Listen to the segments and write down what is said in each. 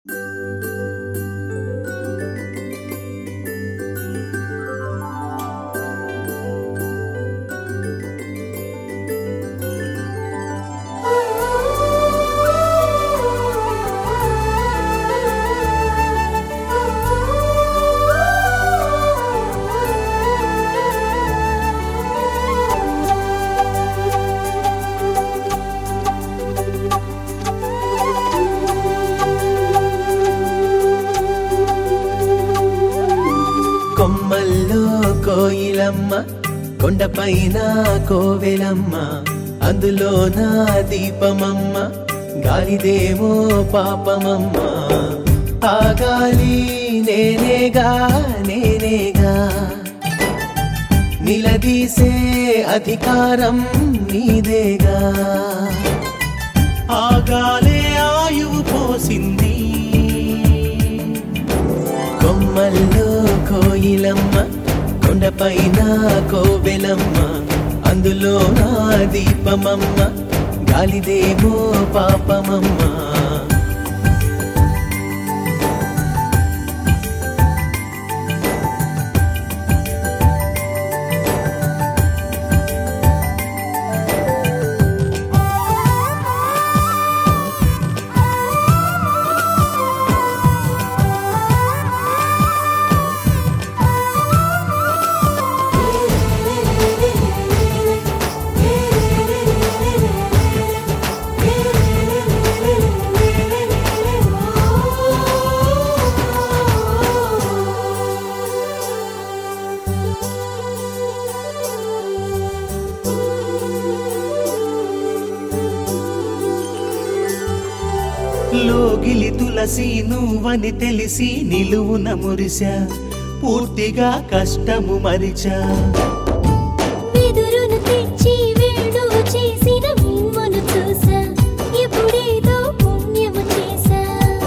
కొమ్మల్లో కోయిలమ్మ కొండపైన కోవెలమ్మ అందులో నా దీపమమ్మ గాలిదేమో పాపమమ్మ ఆ గాలి నేనేగా నేనేగా నిలదీసే అధికారం నీదేగా ఆగాలే ఆయువు పోసింది కొమ్మల్లో కోయిలమ్మ కొండపైన కోవెలమ్మ అందులో నా దీపమమ్మ గాలిదేమో పాపమమ్మ లోగిలి తులసి నువ్వని తెలిసి నిలువున మురిసా పూర్తిగా కష్టము మరిచా వెదురును తెచ్చి వేడు చేసిన మిమ్మను చూసా ఎప్పుడేదో పుణ్యము చేసా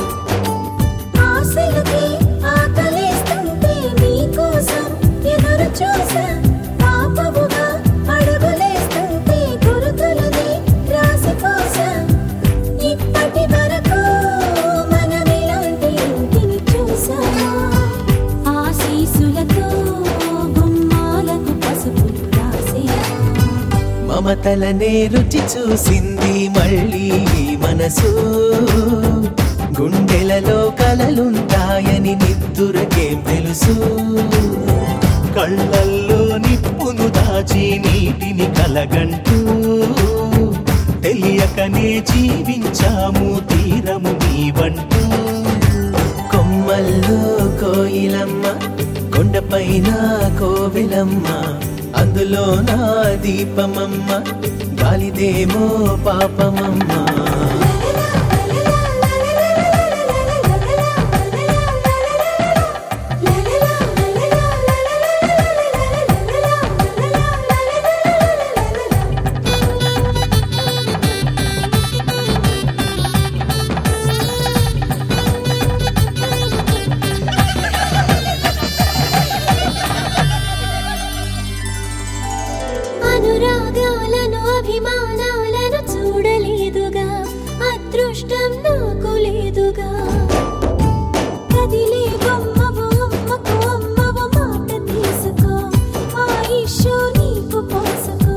ఆశలకి ఆకలేస్తుంటే మీకోసం ఎదురు చూసా పాపముగా అడుగులేస్తుంటే గురుతులని రాసిపోసా ఇప్పటి వరకు మనమిలాంటి ఇంటిని చూసా ఆశీసులతో బొమ్మాలకు పసుపులు రాసే మమతలనే రుచి చూసింది మళ్ళీ ఈ మనసు గుండెలలో కలలుంటాయని నిద్దురకేం తెలుసు కళ్ళల్లో నిప్పును దాచి నీటిని కలగంటూ తెలియకనే జీవించాము తీరము నీవంటూ కొమ్మల్లో కోయిలమ్మ కొండపైన కోవెలమ్మ అందులో నా దీపమమ్మ గాలిదేమో పాపమమ్మ అనురాగాలను అభిమానాలను చూడలేదుగా అదృష్టం నాకు లేదుగా కదిలే బొమ్మవు అమ్మకు అమ్మవు మాట తీసుకో ఆయుష్ నీకు పోసుకో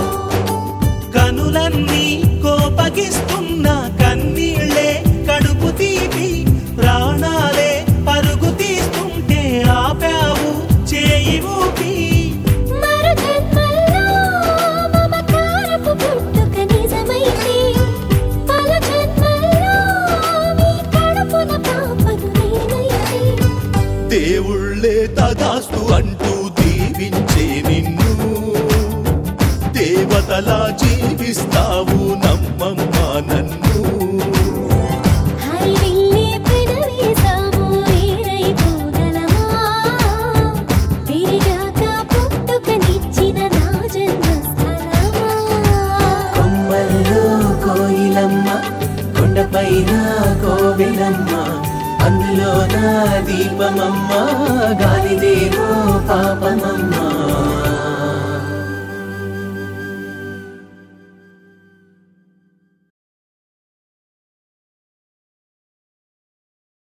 కనులన్నీ కోపగిస్తున్న కన్నీళ్ళే కడుపు తీపి ప్రాణాలే పరుగు తీస్తుంటే ఆపావు చేయి ఊపి మరు జన్మల్లో మమకారపు పుట్టుక నిజమైతే పలు జన్మల్లో మీ కడుపున పాపను నేనైతే దేవుళ్ళే తదాస్తు అంటూ దీవించే నిన్ను దేవతలా జీవిస్తావు నమ్మమ్మా నన్ను హరివిల్లే పెనవేసాము వేరైపోగలమా పెరిగాక పుట్టుకనిచ్చిన నా జన్మస్థలమా కొమ్మల్లో కోయిలమ్మ కొండపైన కోవెలమ్మ అందులో నా దీపమమ్మ గాలిదేమో పాపమమ్మ